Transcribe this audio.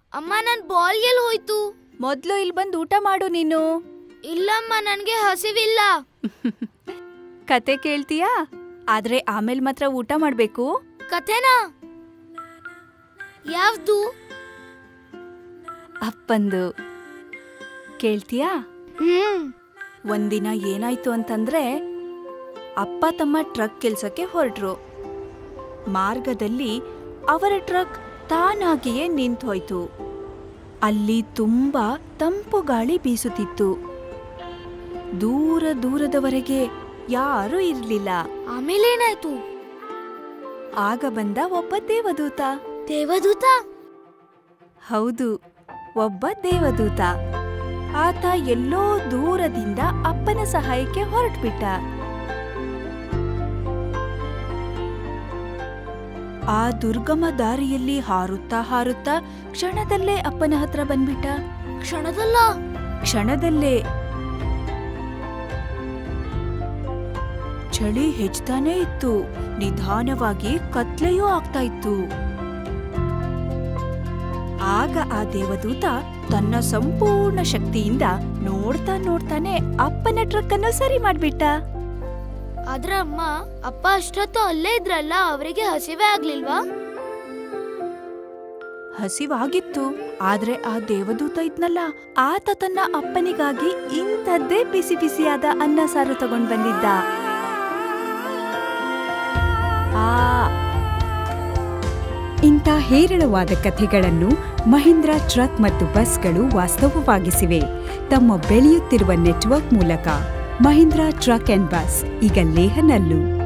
ಅಮ್ಮ ನನ್ ಬಾಲ್ ಎಲ್ಲಿ ಹೋಯ್ತು ಮೊದ್ಲು ಇಲ್ಲಿ ಬಂದು ಊಟ ಮಾಡು ನೀನು ಇಲ್ಲಮ್ಮ ನನ್ಗೆ ಹಸಿವಿಲ್ಲ ಕತೆ ಕೇಳ್ತೀಯಾ ಆದ್ರೆ ಆಮೇಲೆ ಮಾತ್ರ ಊಟ ಮಾಡ್ಬೇಕು ಕಥೆನಾ ಯಾವ್ದು ಅಪ್ಪಂದು ಕೇಳ್ತೀಯಾ ಹ್ಮ್ ಒಂದಿನ ಏನಾಯ್ತು ಅಂತಂದ್ರೆ ಅಪ್ಪ ತಮ್ಮ ಟ್ರಕ್ ಕೆಲ್ಸಕ್ಕೆ ಹೊರಟ್ರು ಮಾರ್ಗದಲ್ಲಿ ಅವರ ಟ್ರಕ್ ತಾನಾಗಿಯೇ ನಿಂತೋಯ್ತು ಅಲ್ಲಿ ತುಂಬಾ ತಂಪು ಗಾಳಿ ಬೀಸುತ್ತಿತ್ತು ದೂರ ದೂರದವರೆಗೆ ಯಾರೂ ಇರ್ಲಿಲ್ಲ ಆಮೇಲೆ ಏನಾಯ್ತು ಆಗ ಬಂದ ಒಬ್ಬ ದೇವದೂತ ದೇವದೂತ ಹೌದು ಒಬ್ಬ ದೇವದೂತ ಆತ ಎಲ್ಲೋ ದೂರದಿಂದ ಅಪ್ಪನ ಸಹಾಯಕ್ಕೆ ಹೊರಟ್ಬಿಟ್ಟ ಆ ದುರ್ಗಮ ದಾರಿಯಲ್ಲಿ ಹಾರುತ್ತಾ ಹಾರುತ್ತಾ ಕ್ಷಣದಲ್ಲೇ ಅಪ್ಪನ ಹತ್ರ ಬಂದ್ಬಿಟ್ಟ ಕ್ಷಣದಲ್ಲ ಕ್ಷಣದಲ್ಲೇ ಚಳಿ ಹೆಚ್ಚುತ್ತಾನೇ ಇತ್ತು ನಿಧಾನವಾಗಿ ಕತ್ಲೆಯೂ ಆಗ್ತಾ ಇತ್ತು ಆಗ ಆ ದೇವದೂತ ತನ್ನ ಸಂಪೂರ್ಣ ಶಕ್ತಿಯಿಂದ ನೋಡ್ತಾ ನೋಡ್ತಾನೆ ಅಪ್ಪನ ಟ್ರಕ್ ಅನ್ನು ಸರಿ ಮಾಡ್ಬಿಟ್ಟ ಆದ್ರ ಅಮ್ಮ ಅಪ್ಪ ಅಷ್ಟೊತ್ತು ಅಲ್ಲೇ ಇದ್ರಲ್ಲ ಅವರಿಗೆ ಹಸಿವೆ ಆಗ್ಲಿಲ್ವಾ ಹಸಿವಾಗಿತ್ತು ಆದ್ರೆ ಆ ದೇವದೂತ ಇದ್ನಲ್ಲ ಆತ ತನ್ನ ಅಪ್ಪನಿಗಾಗಿ ಇಂಥದ್ದೇ ಬಿಸಿ ಬಿಸಿಯಾದ ಅನ್ನ ಸಾರು ತಗೊಂಡ್ ಬಂದಿದ್ದ ಆ ಇಂಥ ಹೇರಳವಾದ ಕಥೆಗಳನ್ನು ಮಹೀಂದ್ರ ಟ್ರಕ್ ಮತ್ತು ಬಸ್ಗಳು ವಾಸ್ತವವಾಗಿಸಿವೆ ತಮ್ಮ ಬೆಳೆಯುತ್ತಿರುವ ನೆಟ್ವರ್ಕ್ ಮೂಲಕ ಮಹೀಂದ್ರ ಟ್ರಕ್ ಅಂಡ್ ಬಸ್ ಈಗ ಲೇಹನಲ್ಲೂ